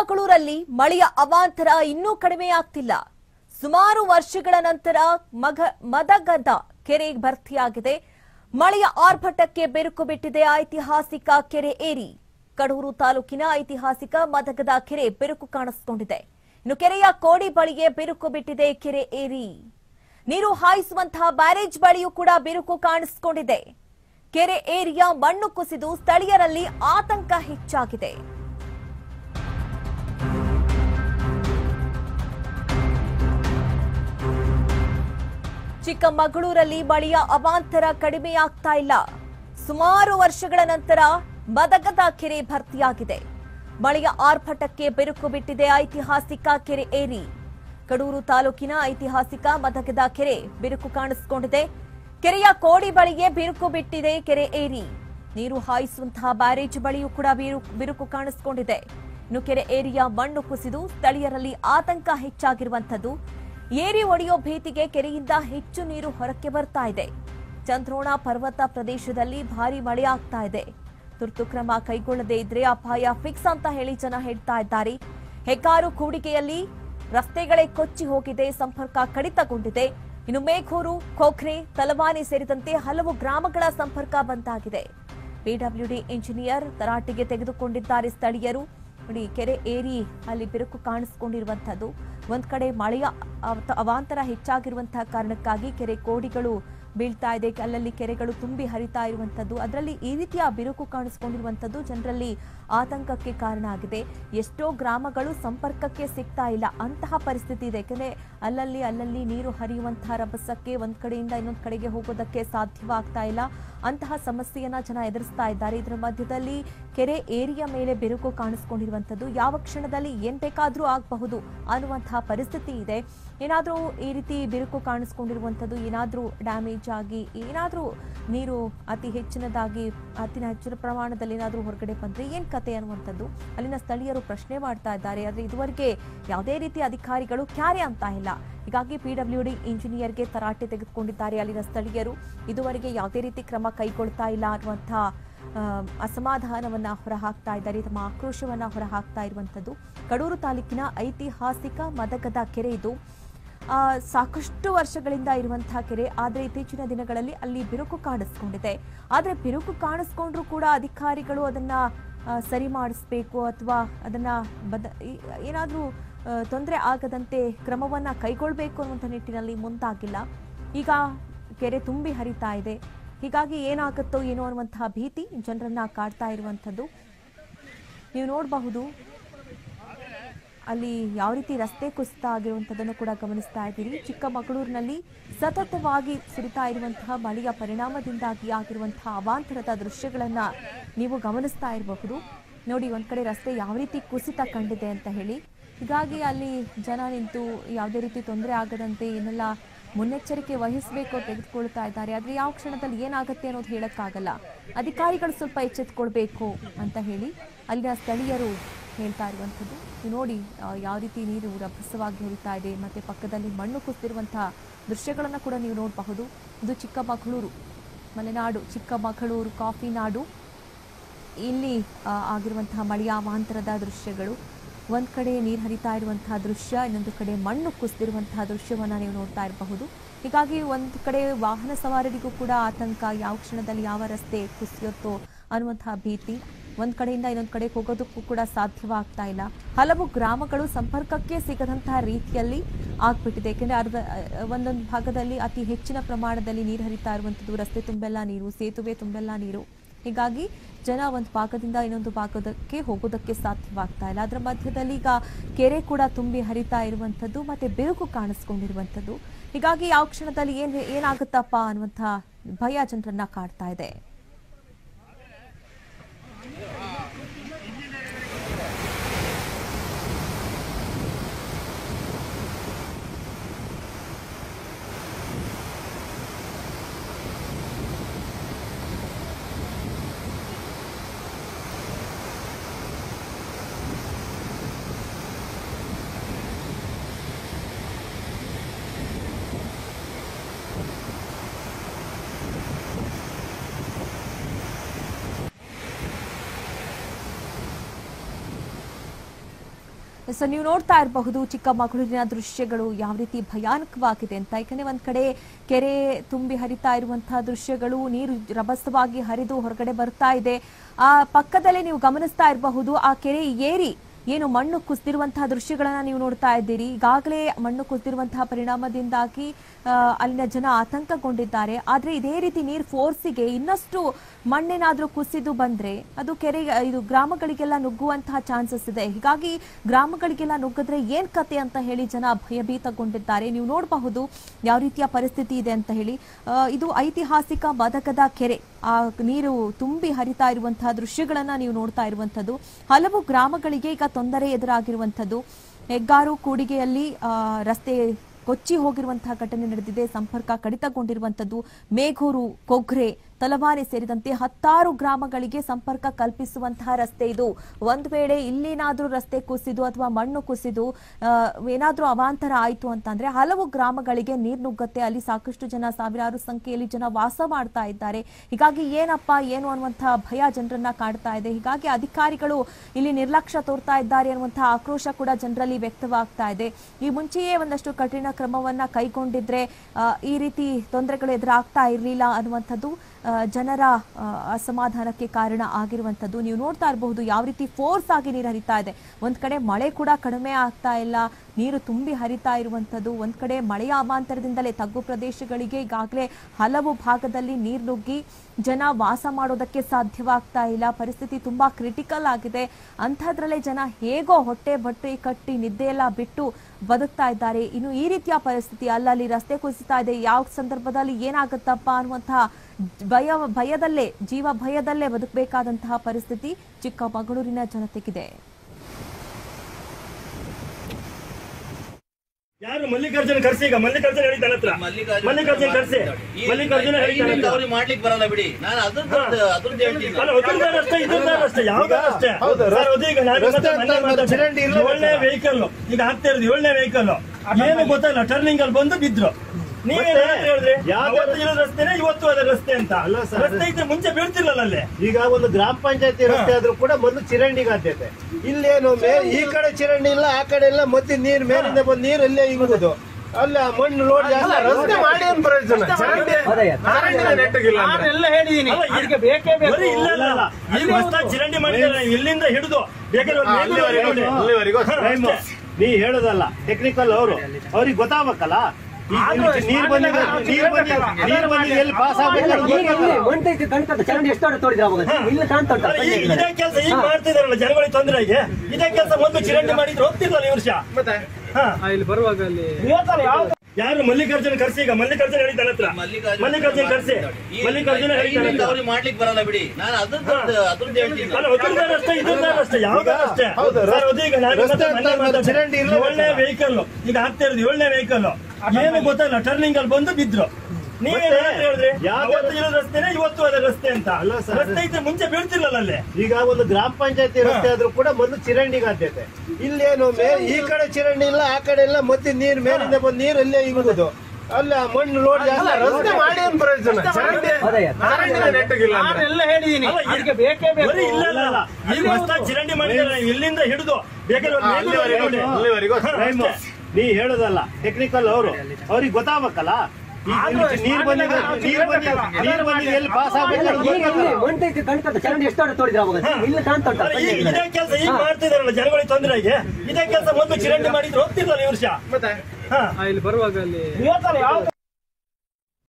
ಚಿಕ್ಕಮಗಳೂರಲ್ಲಿ ಮಳೆಯ ಅವಾಂತರ ಇನ್ನೂ ಕಡಿಮೆಯಾಗ್ತಿಲ್ಲ ಸುಮಾರು ವರ್ಷಗಳ ನಂತರ ಮಗ ಮದಗದ ಕೆರೆ ಭರ್ತಿಯಾಗಿದೆ ಮಳೆಯ ಆರ್ಭಟಕ್ಕೆ ಬೆರುಕು ಬಿಟ್ಟಿದೆ ಐತಿಹಾಸಿಕ ಕೆರೆ ಏರಿ ಕಡೂರು ತಾಲೂಕಿನ ಐತಿಹಾಸಿಕ ಮದಗದ ಕೆರೆ ಬೆರುಕು ಕಾಣಿಸಿಕೊಂಡಿದೆ ಇನ್ನು ಕೆರೆಯ ಕೋಡಿ ಬಳಿಗೆ ಬಿರುಕು ಬಿಟ್ಟಿದೆ ಕೆರೆ ಏರಿ ನೀರು ಹಾಯಿಸುವಂತಹ ಬ್ಯಾರೇಜ್ ಬಳಿಯೂ ಕೂಡ ಬಿರುಕು ಕಾಣಿಸಿಕೊಂಡಿದೆ ಕೆರೆ ಏರಿಯ ಮಣ್ಣು ಕುಸಿದು ಸ್ಥಳೀಯರಲ್ಲಿ ಆತಂಕ ಹೆಚ್ಚಾಗಿದೆ ಚಿಕ್ಕಮಗಳೂರಲ್ಲಿ ಮಳೆಯ ಅವಾಂತರ ಕಡಿಮೆಯಾಗ್ತಾ ಇಲ್ಲ ಸುಮಾರು ವರ್ಷಗಳ ನಂತರ ಮದಗದ ಕೆರೆ ಭರ್ತಿಯಾಗಿದೆ ಮಳೆಯ ಆರ್ಭಟಕ್ಕೆ ಬಿರುಕು ಬಿಟ್ಟಿದೆ ಐತಿಹಾಸಿಕ ಕೆರೆ ಏರಿ ಕಡೂರು ತಾಲೂಕಿನ ಐತಿಹಾಸಿಕ ಮದಗದ ಕೆರೆ ಬಿರುಕು ಕಾಣಿಸಿಕೊಂಡಿದೆ ಕೆರೆಯ ಕೋಡಿ ಬಳಿಗೆ ಬಿರುಕು ಬಿಟ್ಟಿದೆ ಕೆರೆ ಏರಿ ನೀರು ಹಾಯಿಸುವಂತಹ ಬ್ಯಾರೇಜ್ ಬಳಿಯೂ ಕೂಡ ಬಿರು- ಬಿರುಕು ಕಾಣಿಸಿಕೊಂಡಿದೆ ಇನ್ನು ಕೆರೆ ಏರಿಯ ಮಣ್ಣು ಕುಸಿದು ಸ್ಥಳೀಯರಲ್ಲಿ ಆತಂಕ ಹೆಚ್ಚಾಗಿರುವಂತದ್ದು ಏರಿ ಒಡೆಯೋ ಭೀತಿಗೆ ಕೆರೆಯಿಂದ ಹೆಚ್ಚು ನೀರು ಹೊರಕ್ಕೆ ಬರ್ತಾ ಇದೆ ಚಂದ್ರೋಣ ಪರ್ವತ ಪ್ರದೇಶದಲ್ಲಿ ಭಾರಿ ಮಳೆ ಆಗ್ತಾ ಇದೆ ತುರ್ತು ಕ್ರಮ ಕೈಗೊಳ್ಳದೇ ಇದ್ರೆ ಅಪಾಯ ಫಿಕ್ಸ್ ಅಂತ ಹೇಳಿ ಜನ ಹೇಳ್ತಾ ಇದ್ದಾರೆ ಹೆಕಾರು ಕೂಡಿಗೆಯಲ್ಲಿ ರಸ್ತೆಗಳೇ ಕೊಚ್ಚಿ ಹೋಗಿದೆ ಸಂಪರ್ಕ ಕಡಿತಗೊಂಡಿದೆ ಇನ್ನು ಮೇಘೂರು ಖೋಖ್ರೆ ತಲವಾನಿ ಸೇರಿದಂತೆ ಹಲವು ಗ್ರಾಮಗಳ ಸಂಪರ್ಕ ಬಂದಾಗಿದೆ ಪಿಡಬ್ಲ್ಯೂಡಿ ಇಂಜಿನಿಯರ್ ತರಾಟೆಗೆ ತೆಗೆದುಕೊಂಡಿದ್ದಾರೆ ಸ್ಥಳೀಯರು ನೋಡಿ ಕೆರೆ ಏರಿ ಅಲ್ಲಿ ಬಿರುಕು ಕಾಣಿಸಿಕೊಂಡಿರುವಂತದ್ದು ಒಂದ್ ಕಡೆ ಮಳೆಯ ಅವ- ಅವಾಂತರ ಹೆಚ್ಚಾಗಿರುವಂತಹ ಕಾರಣಕ್ಕಾಗಿ ಕೆರೆ ಕೋಡಿಗಳು ಬೀಳ್ತಾ ಇದೆ ಅಲ್ಲಲ್ಲಿ ಕೆರೆಗಳು ತುಂಬಿ ಹರಿತಾ ಇರುವಂತದ್ದು ಅದರಲ್ಲಿ ಈ ರೀತಿಯ ಬಿರುಕು ಕಾಣಿಸ್ಕೊಂಡಿರುವಂತದ್ದು ಜನರಲ್ಲಿ ಆತಂಕಕ್ಕೆ ಕಾರಣ ಆಗಿದೆ ಎಷ್ಟೋ ಗ್ರಾಮಗಳು ಸಂಪರ್ಕಕ್ಕೆ ಸಿಗ್ತಾ ಇಲ್ಲ ಅಂತಹ ಪರಿಸ್ಥಿತಿ ಇದೆ ಯಾಕಂದ್ರೆ ಅಲ್ಲಲ್ಲಿ ಅಲ್ಲಲ್ಲಿ ನೀರು ಹರಿಯುವಂತಹ ರಭಸಕ್ಕೆ ಒಂದ್ ಕಡೆಯಿಂದ ಇನ್ನೊಂದ್ ಕಡೆಗೆ ಹೋಗೋದಕ್ಕೆ ಸಾಧ್ಯವಾಗ್ತಾ ಇಲ್ಲ ಅಂತಹ ಸಮಸ್ಯೆಯನ್ನ ಜನ ಎದುರಿಸ್ತಾ ಇದ್ದಾರೆ ಇದರ ಮಧ್ಯದಲ್ಲಿ ಕೆರೆ ಏರಿಯ ಮೇಲೆ ಬಿರುಕು ಕಾಣಿಸ್ಕೊಂಡಿರುವಂತದ್ದು ಯಾವ ಕ್ಷಣದಲ್ಲಿ ಏನ್ ಬೇಕಾದ್ರೂ ಆಗಬಹುದು ಅನ್ನುವಂತಹ ಪರಿಸ್ಥಿತಿ ಇದೆ ಏನಾದ್ರೂ ಈ ರೀತಿ ಬಿರುಕು ಕಾಣಿಸ್ಕೊಂಡಿರುವಂತದ್ದು ಏನಾದ್ರೂ ಡ್ಯಾಮೇಜ್ ಆಗಿ ಏನಾದ್ರೂ ನೀರು ಅತಿ ಹೆಚ್ಚಿನದಾಗಿ ಅತಿ ಹೆಚ್ಚಿನ ಪ್ರಮಾಣದಲ್ಲಿ ಏನಾದ್ರೂ ಹೊರಗಡೆ ಬಂದ್ರೆ ಏನ್ ಕತೆ ಅನ್ನುವಂಥದ್ದು ಅಲ್ಲಿನ ಸ್ಥಳೀಯರು ಪ್ರಶ್ನೆ ಮಾಡ್ತಾ ಇದ್ದಾರೆ ಆದ್ರೆ ಇದುವರೆಗೆ ಯಾವುದೇ ರೀತಿ ಅಧಿಕಾರಿಗಳು ಕ್ಯಾರೆ ಅಂತ ಇಲ್ಲ ಹೀಗಾಗಿ ಪಿಡಬ್ಲ್ಯೂಡಿ ಇಂಜಿನಿಯರ್ಗೆ ತರಾಟೆ ತೆಗೆದುಕೊಂಡಿದ್ದಾರೆ ಅಲ್ಲಿನ ಸ್ಥಳೀಯರು ಇದುವರೆಗೆ ಯಾವುದೇ ರೀತಿ ಕ್ರಮ ಕೈಗೊಳ್ತಾ ಇಲ್ಲ ಅನ್ನುವಂಥ ಆ, ಅಸಮಾಧಾನವನ್ನ ಹೊರಹಾಕ್ತಾ ಇದ್ದಾರೆ ತಮ್ಮ ಆಕ್ರೋಶವನ್ನ ಹೊರಹಾಕ್ತಾ ಇರುವಂತದ್ದು ಕಡೂರು ತಾಲೂಕಿನ ಐತಿಹಾಸಿಕ ಮದಗದ ಕೆರೆ ಇದು ಆ, ಸಾಕಷ್ಟು ವರ್ಷಗಳಿಂದ ಇರುವಂತಹ ಕೆರೆ ಆದ್ರೆ ಇತ್ತೀಚಿನ ದಿನಗಳಲ್ಲಿ ಅಲ್ಲಿ ಬಿರುಕು ಕಾಣಿಸ್ಕೊಂಡಿದೆ ಆದ್ರೆ ಬಿರುಕು ಕಾಣಿಸ್ಕೊಂಡ್ರು ಕೂಡ ಅಧಿಕಾರಿಗಳು ಅದನ್ನ ಆ, ಸರಿ ಮಾಡಿಸ್ಬೇಕು ಅಥವಾ ಅದನ್ನ ಬದ ಈ- ಏನಾದ್ರೂ ತೊಂದರೆ ಆಗದಂತೆ ಕ್ರಮವನ್ನ ಕೈಗೊಳ್ಬೇಕು ಅನ್ನುವಂಥ ನಿಟ್ಟಿನಲ್ಲಿ ಮುಂದಾಗಿಲ್ಲ ಈಗ ಕೆರೆ ತುಂಬಿ ಹರಿತಾ ಇದೆ ಹೀಗಾಗಿ ಏನಾಗುತ್ತೋ ಏನೋ ಅನ್ನುವಂತಹ ಭೀತಿ ಜನರನ್ನ ಕಾಡ್ತಾ ಇರುವಂಥದ್ದು ನೀವು ನೋಡಬಹುದು ಅಲ್ಲಿ ಯಾವ ರೀತಿ ರಸ್ತೆ ಕುಸಿತ ಆಗಿರುವಂಥದ್ದನ್ನು ಕೂಡ ಗಮನಿಸ್ತಾ ಇದ್ದೀರಿ ಚಿಕ್ಕಮಗಳೂರಿನಲ್ಲಿ ಸತತವಾಗಿ ಸುರಿತಾ ಇರುವಂತಹ ಮಳೆಯ ಪರಿಣಾಮದಿಂದಾಗಿ ಆಗಿರುವಂತಹ ಅವಾಂತರದ ದೃಶ್ಯಗಳನ್ನ ನೀವು ಗಮನಿಸ್ತಾ ಇರಬಹುದು ನೋಡಿ ಒಂದ್ ಕಡೆ ರಸ್ತೆ ಯಾವ ರೀತಿ ಕುಸಿತ ಕಂಡಿದೆ ಅಂತ ಹೇಳಿ ಹೀಗಾಗಿ ಅಲ್ಲಿ ಜನ ನಿಂತು ಯಾವುದೇ ರೀತಿ ತೊಂದರೆ ಆಗದಂತೆ ಏನೆಲ್ಲ ಮುನ್ನೆಚ್ಚರಿಕೆ ವಹಿಸಬೇಕು ತೆಗೆದುಕೊಳ್ತಾ ಇದ್ದಾರೆ ಆದ್ರೆ ಯಾವ ಕ್ಷಣದಲ್ಲಿ ಏನಾಗುತ್ತೆ ಅನ್ನೋದು ಹೇಳಕ್ಕಾಗಲ್ಲ ಅಧಿಕಾರಿಗಳು ಸ್ವಲ್ಪ ಎಚ್ಚೆತ್ಕೊಳ್ಬೇಕು ಅಂತ ಹೇಳಿ ಅಲ್ಲಿನ ಸ್ಥಳೀಯರು ಹೇಳ್ತಾ ಇರುವಂಥದ್ದು ನೀವು ನೋಡಿ ಆ, ಯಾವ ರೀತಿ ನೀರು ರಭಸವಾಗಿ ಹರಿತಾ ಇದೆ ಮತ್ತೆ ಪಕ್ಕದಲ್ಲಿ ಮಣ್ಣು ಕುಸಿದಿರುವಂತಹ ದೃಶ್ಯಗಳನ್ನು ಕೂಡ ನೀವು ನೋಡಬಹುದು ಇದು ಚಿಕ್ಕಮಗಳೂರು ಮಲೆನಾಡು ಚಿಕ್ಕಮಗಳೂರು ಕಾಫಿ ನಾಡು ಇಲ್ಲಿ ಆ, ಆಗಿರುವಂತಹ ಮಳೆಯ ಅವಾಂತರದ ದೃಶ್ಯಗಳು ಒಂದ್ ಕಡೆ ನೀರು ಹರಿತಾ ಇರುವಂತಹ ದೃಶ್ಯ ಇನ್ನೊಂದು ಕಡೆ ಮಣ್ಣು ಕುಸಿದಿರುವಂತಹ ದೃಶ್ಯವನ್ನ ನೀವು ನೋಡ್ತಾ ಇರಬಹುದು ಹೀಗಾಗಿ ಒಂದ್ ಕಡೆ ವಾಹನ ಸವಾರರಿಗೂ ಕೂಡ ಆತಂಕ ಯಾವ ಕ್ಷಣದಲ್ಲಿ ಯಾವ ರಸ್ತೆ ಕುಸಿಯುತ್ತೋ ಅನ್ನುವಂತಹ ಭೀತಿ ಒಂದ್ ಕಡೆಯಿಂದ ಇನ್ನೊಂದ್ ಕಡೆ ಹೋಗೋದಕ್ಕೂ ಕೂಡ ಸಾಧ್ಯವಾಗ್ತಾ ಇಲ್ಲ ಹಲವು ಗ್ರಾಮಗಳು ಸಂಪರ್ಕಕ್ಕೆ ಸಿಗದಂತಹ ರೀತಿಯಲ್ಲಿ ಆಗ್ಬಿಟ್ಟಿದೆ ಯಾಕೆಂದ್ರೆ ಅರ್ಧ ಅಹ್, ಒಂದೊಂದು ಭಾಗದಲ್ಲಿ ಅತಿ ಹೆಚ್ಚಿನ ಪ್ರಮಾಣದಲ್ಲಿ ನೀರು ಹರಿತಾ ಇರುವಂಥದ್ದು ರಸ್ತೆ ತುಂಬೆಲ್ಲ ನೀರು ಸೇತುವೆ ತುಂಬೆಲ್ಲ ನೀರು ಹೀಗಾಗಿ ಜನ ಒಂದು ಭಾಗದಿಂದ ಇನ್ನೊಂದು ಭಾಗದಕ್ಕೆ ಹೋಗೋದಕ್ಕೆ ಸಾಧ್ಯವಾಗ್ತಾ ಇಲ್ಲ ಅದರ ಮಧ್ಯದಲ್ಲಿ ಈಗ ಕೆರೆ ಕೂಡ ತುಂಬಿ ಹರಿತಾ ಇರುವಂಥದ್ದು ಮತ್ತೆ ಬಿರುಕು ಕಾಣಿಸ್ಕೊಂಡಿರುವಂಥದ್ದು ಹೀಗಾಗಿ ಯಾವ ಕ್ಷಣದಲ್ಲಿ ಏನ್ ಏನಾಗುತ್ತಪ್ಪ ಅನ್ನುವಂಥ ಭಯ ಜನರನ್ನ ಕಾಡ್ತಾ ಇದೆ ಸೊ ನೀವು ನೋಡ್ತಾ ಇರಬಹುದು ಚಿಕ್ಕಮಗಳೂರಿನ ದೃಶ್ಯಗಳು ಯಾವ ರೀತಿ ಭಯಾನಕವಾಗಿದೆ ಅಂತ ಯಾಕಂದ್ರೆ ಒಂದ್ ಕಡೆ ಕೆರೆ ತುಂಬಿ ಹರಿತಾ ಇರುವಂತಹ ದೃಶ್ಯಗಳು ನೀರು ರಭಸವಾಗಿ ಹರಿದು ಹೊರಗಡೆ ಬರ್ತಾ ಇದೆ ಆ ಪಕ್ಕದಲ್ಲೇ ನೀವು ಗಮನಿಸ್ತಾ ಇರಬಹುದು ಆ ಕೆರೆ ಏರಿ ಏನು ಮಣ್ಣು ಕುಸಿದಿರುವಂತಹ ದೃಶ್ಯಗಳನ್ನ ನೀವು ನೋಡ್ತಾ ಇದ್ದೀರಿ ಈಗಾಗಲೇ ಮಣ್ಣು ಕುಸಿದಿರುವಂತಹ ಪರಿಣಾಮದಿಂದಾಗಿ ಆ, ಅಲ್ಲಿನ ಜನ ಆತಂಕಗೊಂಡಿದ್ದಾರೆ ಆದ್ರೆ ಇದೇ ರೀತಿ ನೀರ್ ಫೋರ್ಸಿಗೆ ಇನ್ನಷ್ಟು ಮಣ್ಣೇನಾದ್ರೂ ಕುಸಿದು ಬಂದ್ರೆ ಅದು ಕೆರೆ ಇದು ಗ್ರಾಮಗಳಿಗೆಲ್ಲ ನುಗ್ಗುವಂತಹ ಚಾನ್ಸಸ್ ಇದೆ ಹೀಗಾಗಿ ಗ್ರಾಮಗಳಿಗೆಲ್ಲ ನುಗ್ಗಿದ್ರೆ ಏನ್ ಕತೆ ಅಂತ ಹೇಳಿ ಜನ ಭಯಭೀತಗೊಂಡಿದ್ದಾರೆ ನೀವು ನೋಡಬಹುದು ಯಾವ ರೀತಿಯ ಪರಿಸ್ಥಿತಿ ಇದೆ ಅಂತ ಹೇಳಿ ಆ, ಇದು ಐತಿಹಾಸಿಕ ಬದಕದ ಕೆರೆ ಆ ನೀರು ತುಂಬಿ ಹರಿತಾ ಇರುವಂತಹ ದೃಶ್ಯಗಳನ್ನ ನೀವು ನೋಡ್ತಾ ಇರುವಂತದ್ದು ಹಲವು ಗ್ರಾಮಗಳಿಗೆ ಈಗ ತೊಂದರೆ ಎದುರಾಗಿರುವಂತದ್ದು ಹೆಗ್ಗಾರು ಕೂಡಿಗೆಯಲ್ಲಿ ಆ, ರಸ್ತೆ ಕೊಚ್ಚಿ ಹೋಗಿರುವಂತಹ ಘಟನೆ ನಡೆದಿದೆ ಸಂಪರ್ಕ ಕಡಿತಗೊಂಡಿರುವಂತದ್ದು ಮೇಘೂರು ಕೊಗ್ರೆ ತಲವಾರೆ ಸೇರಿದಂತೆ ಹತ್ತಾರು ಗ್ರಾಮಗಳಿಗೆ ಸಂಪರ್ಕ ಕಲ್ಪಿಸುವಂತಹ ರಸ್ತೆ ಇದು ಒಂದ್ ವೇಳೆ ಇಲ್ಲೇನಾದ್ರೂ ರಸ್ತೆ ಕುಸಿದು ಅಥವಾ ಮಣ್ಣು ಕುಸಿದು ಆ, ಏನಾದ್ರೂ ಅವಾಂತರ ಆಯ್ತು ಅಂತಂದ್ರೆ ಹಲವು ಗ್ರಾಮಗಳಿಗೆ ನೀರ್ ನುಗ್ಗತ್ತೆ ಅಲ್ಲಿ ಸಾಕಷ್ಟು ಜನ ಸಾವಿರಾರು ಸಂಖ್ಯೆಯಲ್ಲಿ ಜನ ವಾಸ ಮಾಡ್ತಾ ಇದ್ದಾರೆ ಹೀಗಾಗಿ ಏನಪ್ಪ ಏನು ಅನ್ನುವಂತಹ ಭಯ ಜನರನ್ನ ಕಾಡ್ತಾ ಇದೆ ಹೀಗಾಗಿ ಅಧಿಕಾರಿಗಳು ಇಲ್ಲಿ ನಿರ್ಲಕ್ಷ್ಯ ತೋರ್ತಾ ಇದ್ದಾರೆ ಅನ್ನುವಂತಹ ಆಕ್ರೋಶ ಕೂಡ ಜನರಲ್ಲಿ ವ್ಯಕ್ತವಾಗ್ತಾ ಇದೆ ಈ ಮುಂಚೆಯೇ ಒಂದಷ್ಟು ಕಠಿಣ ಕ್ರಮವನ್ನ ಕೈಗೊಂಡಿದ್ರೆ ಆ, ಈ ರೀತಿ ತೊಂದರೆಗಳು ಎದುರಾಗ್ತಾ ಇರಲಿಲ್ಲ ಅನ್ನುವಂಥದ್ದು ಆ, ಜನರ ಆ, ಅಸಮಾಧಾನಕ್ಕೆ ಕಾರಣ ಆಗಿರುವಂಥದ್ದು ನೀವು ನೋಡ್ತಾ ಇರಬಹುದು ಯಾವ ರೀತಿ ಫೋರ್ಸ್ ಆಗಿ ನೀರು ಹರಿತಾ ಇದೆ ಒಂದ್ ಕಡೆ ಮಳೆ ಕೂಡ ಕಡಿಮೆ ಆಗ್ತಾ ಇಲ್ಲ ನೀರು ತುಂಬಿ ಹರಿತಾ ಇರುವಂಥದ್ದು ಒಂದ್ ಕಡೆ ಮಳೆಯ ಅವಾಂತರದಿಂದಲೇ ತಗ್ಗು ಪ್ರದೇಶಗಳಿಗೆ ಈಗಾಗಲೇ ಹಲವು ಭಾಗದಲ್ಲಿ ನೀರು ನುಗ್ಗಿ ಜನ ವಾಸ ಮಾಡೋದಕ್ಕೆ ಸಾಧ್ಯವಾಗ್ತಾ ಇಲ್ಲ ಪರಿಸ್ಥಿತಿ ತುಂಬಾ ಕ್ರಿಟಿಕಲ್ ಆಗಿದೆ ಅಂಥದ್ರಲ್ಲೇ ಜನ ಹೇಗೋ ಹೊಟ್ಟೆ ಬಟ್ಟೆ ಕಟ್ಟಿ ನಿದ್ದೆ ಎಲ್ಲ ಬಿಟ್ಟು ಬದುಕ್ತಾ ಇದ್ದಾರೆ ಇನ್ನು ಈ ರೀತಿಯ ಪರಿಸ್ಥಿತಿ ಅಲ್ಲಲ್ಲಿ ರಸ್ತೆ ಕುಸಿತಾ ಇದೆ ಯಾವ ಸಂದರ್ಭದಲ್ಲಿ ಏನಾಗುತ್ತಪ್ಪ ಅನ್ನುವಂತಹ ಭಯ ಭಯದಲ್ಲೇ ಜೀವ ಭಯದಲ್ಲೇ ಬದುಕಬೇಕಾದಂತಹ ಪರಿಸ್ಥಿತಿ ಚಿಕ್ಕಮಗಳೂರಿನ ಜನತೆಗಿದೆ ಯಾರು ಮಲ್ಲಿಕಾರ್ಜುನ ಕರ್ಸಿ ಈಗ ಮಲ್ಲಿಕಾರ್ಜುನ ಹೇಳಿ ನನ್ನ ಹತ್ರ ಮಲ್ಲಿಕಾರ್ಜುನ ಕರ್ಸಿ ಮಲ್ಲಿಕಾರ್ಜುನ ಹೇಳಿ ನನ್ನ ಹತ್ರ. ಅವ್ರಿಗೆ ಮಾಡ್ಲಿಕ್ಕೆ ಬರಲ್ಲ ಬಿಡಿ ನಾನು ಅದ್ರದ್ದು ಅದ್ರದ್ದು ಹೇಳ್ತೀನಿ ಅಲ್ಲ ಒಕ್ಕಲ್ದಾರ ಅಷ್ಟೇ ಇದ್ರದ್ದಾರ ಅಷ್ಟೇ ಯಾವ್ದಾರ ಅಷ್ಟೇ ಹೌದು, ಸರ್ ಅದು ಈಗ ನಾನು ರಸ್ತೆ ಮತ್ತೆ ಮೊನ್ನೆ ಅಂತ ಮಾತಾಡ್ದೆ. ಚರಂಡಿ ಇರ್ಲೇಬೇಕು. ಏಳನೇ ವೆಹಿಕಲ್ ಈಗ ಆಗ್ತಾ ಇರೋದು ಏಳನೇ ವೆಹಿಕಲ್ ಏನು ಗೊತ್ತಲ್ಲ ಟರ್ನಿಂಗ್ ಅಲ್ಲಿ ಬಂದು ಬಿದ್ರು ನೀವೇನ್ ಮತ್ತೆ ಹೇಳಿದ್ರಿ ಯಾವ್ದು- ಅವತ್ತು ಇರೋ ರಸ್ತೆನೇ ಇವತ್ತು ಅದೇ ರಸ್ತೆ ಅಂತ ಅಲ್ಲ ಸರ್, ರಸ್ತೆ ಇದ್ರೆ ಮುಂಚೆ ಬೀಳ್ತಿರ್ಲಲ್ಲ ಅಲ್ಲಿ ಈಗ ಒಂದು ಗ್ರಾಮ ಪಂಚಾಯತಿ ರಸ್ತೆ ಆದ್ರೂ ಕೂಡ ಮೊದಲು ಚರಂಡಿಗೆ ಆದ್ಯತೆ ಇಲ್ಲೇನು ಮೇ ಈ ಕಡೆ ಚರಂಡಿ ಇಲ್ಲ ಆ ಕಡೆ ಇಲ್ಲ ಮತ್ತೆ ನೀರ್ ಮೇಲಿಂದ ಬಂದು ನೀರ್ ಅಲ್ಲೇ ಇಂಗುದು ಅಲ್ಲ ಮಣ್ಣು ಲೋಡ್ ಜಾಸ್ತಿ ರಸ್ತೆ ಮಾಡಿ ಏನ್ ಪ್ರಯೋಜನ ಚರಂಡಿ ಚರಂಡಿನ ನೆಟ್ಟಗಿಲ್ಲ ಅಂದ್ರೆ. ಎಲ್ಲ ಹೇಳಿದೀನಿ ಅಲ್ಲ, ಈ- ಅದಕ್ಕೆ ಬೇಕೇ ಬೇಕು ಬರೀ ಇಲ್ಲ ಇಲ್ಲ, ಇಲ್ಲ ಈಗ ಹೊಸ್ದಾಗಿ ಚರಂಡಿ ಮಾಡಿದ್ದಾರೆ ಇಲ್ಲಿಂದ ಹಿಡಿದು ಬೇಕಾದ್ರೆ ಒಂದು ಹಾ, ಅಲ್ಲಿವರೆಗೂ ನೋಡಿ. ಅಲ್ಲಿವರೆಗೂ ಹಾ, ಟೈಮು. ಅಷ್ಟೇ. ನೀ ಹೇಳೋದಲ್ಲ ಟೆಕ್ನಿಕಲ್ ಅವರು ಅವ್ರಿಗೆ ಗೊತ್ತಾಗ್ಬೇಕಲ್ಲ ಈ- ಇಲ್ಲಿ ನೀರ್ ಬಂದಿದೆ ನೀರ್ ಬಂದಿದೆ ನೀರ್ ಬಂದಿದೆ ಎಲ್ಲಿ ಪಾಸ್ ಆಗ್ಬೇಕು ಚರಂಡಿ ಎಷ್ಟು ತೋರಿದ್ರೆ ಅವಾಗ ಇಲ್ಲಿ ಕಾಣ್ತಾ ಉಂಟು ಅಲ್ಲ, ಈಗ ಇದೇ ಕೆಲಸ ಈಗ ಮಾಡ್ತಿದಾರಲ್ಲ ಜನಗಳಿಗೆ ತೊಂದರೆಗೆ ಇದೇ ಕೆಲಸ ಮೊದಲು ಚರಂಡಿ ಮಾಡಿದ್ರು ಹೋಗ್ತಿರ್ಲಲ್ಲ ಈ ವರ್ಷ ಹಾ. ಇಲ್ಲಿ ಬರುವಾಗ ಅಲ್ಲಿ ಯಾರು ಮಲ್ಲಿಕಾರ್ಜುನ ಕರ್ಸಿ ಈಗ ಮಲ್ಲಿಕಾರ್ಜುನ ಹೇಳಿ ನನ್ನ ಹತ್ರ ಮಲ್ಲಿಕಾರ್ಜುನ ಕರ್ಸಿ ಮಲ್ಲಿಕಾರ್ಜುನ ಹೇಳಿ ನನ್ನ ಹತ್ರ. ಅವ್ರಿಗೆ ಮಾಡ್ಲಿಕ್ಕೆ ಬರಲ್ಲ ಬಿಡಿ ನಾನು ಅದ್ರದ್ದು ಅದ್ರದ್ದು ಹೇಳ್ತೀನಿ ಅಲ್ಲ ಒಕ್ಕಲ್ದಾರ ಅಷ್ಟೇ ಇದ್ರದ್ದಾರ ಅಷ್ಟೇ ಯಾವ್ದಾರ ಅಷ್ಟೇ ಹೌದು, ಸರ್ ಅದು ಈಗ ನಾನು ರಸ್ತೆ ಮತ್ತೆ ಅಂತ ಮೊನ್ನೆ ಮಾತಾಡ್ದೆ. ಚರಂಡಿ ಇರ್ಲೇಬೇಕು. ಏಳನೇ ವೆಹಿಕಲ್ ಈಗ ಆಗ್ತಾ ಇರೋದು ಏಳನೇ ವೆಹಿಕಲ್ ಏನು ಗೊತ್ತಲ್ಲ ಟರ್ನಿಂಗ್ ಅಲ್ಲಿ ಬಂದು ಬಿದ್ರು ನೀವೇನ್ ಮತ್ತೆ ಹೇಳಿದ್ರಿ ಯಾವ್ದು- ಅವತ್ತು ಇರೋ ರಸ್ತೆನೇ ಇವತ್ತು ಅದೇ ರಸ್ತೆ ಅಂತ ಅಲ್ಲ ಸರ್. ರಸ್ತೆ ಇದ್ರೆ ಮುಂಚೆ ಬೀಳ್ತಿರ್ಲಲ್ಲ ಅಲ್ಲಿ ಈಗ ಒಂದು ಗ್ರಾಮ ಪಂಚಾಯತಿ ರಸ್ತೆ ಆದ್ರೂ ಕೂಡ ಮೊದಲು ಚರಂಡಿಗೆ ಆದ್ಯತೆ ಇಲ್ಲೇನು ಮೇ ಈ ಕಡೆ ಚರಂಡಿ ಇಲ್ಲ ಆ ಕಡೆ ಇಲ್ಲ ಮತ್ತೆ ನೀರ್ ಮೇಲಿಂದ ಬಂದು ನೀರ್ ಅಲ್ಲೇ ಇಂಗುದು ಅಲ್ಲ ಮಣ್ಣು ಲೋಡ್ ಜಾಸ್ತಿ ರಸ್ತೆ ಮಾಡಿ ಏನ್ ಪ್ರಯೋಜನ ಚರಂಡಿ ಚರಂಡಿನ ನೆಟ್ಟಗಿಲ್ಲ ಅಂದ್ರೆ. ಎಲ್ಲ ಹೇಳಿದೀನಿ ಅಲ್ಲ, ಈ- ಅದಕ್ಕೆ ಬೇಕೇ ಬೇಕು ಬರೀ ಇಲ್ಲ ಇಲ್ಲ, ಇಲ್ಲ ಈಗ ಹೊಸ್ದಾಗಿ ಚರಂಡಿ ಮಾಡಿದ್ದಾರೆ ಇಲ್ಲಿಂದ ಹಿಡಿದು ಬೇಕಾದ್ರೆ ಒಂದು ಮೇಲ್ಗಡೆ ಅಲ್ಲಿವರೆಗೂ ನೋಡಿ. ಅಲ್ಲಿವರೆಗೂ ಹಾ, ಟೈಮು. ಅಷ್ಟೇ. ನೀ ಹೇಳೋದಲ್ಲ ಟೆಕ್ನಿಕಲ್ ಅವರು ಅವ್ರಿಗೆ ಗೊತ್ತಾಗ್ಬೇಕಲ್ಲ ಈ- ಇಲ್ಲಿ ನೀರ್ ಬಂದಿದೆ ನೀರ್ ಬಂದಿದೆ ನೀರ್ ಬಂದಿದೆ ಎಲ್ಲಿ ಪಾಸ್ ಆಗ್ಬೇಕು ಅಂತ ಗೊತ್ತಾಗಲ್ಲ. ಚರಂಡಿ ಎಷ್ಟು ತೋರಿದ್ರೆ ಅವಾಗ ಇಲ್ಲಿ ಕಾಣ್ತಾ ಉಂಟು ಅಲ್ಲ, ಈಗ ಇದೇ ಕೆಲಸ ಈಗ ಮಾಡ್ತಿದಾರಲ್ಲ ಜನಗಳಿಗೆ ತೊಂದರೆಗೆ ಇದೇ ಕೆಲಸ ಮೊದಲು ಚರಂಡಿ ಮಾಡಿದ್ರು ಹೋಗ್ತಿರ್ಲಲ್ಲ ಈ ವರ್ಷ ಹಾ ಇಲ್ಲಿ ಬರುವಾಗ ಅಲ್ಲಿ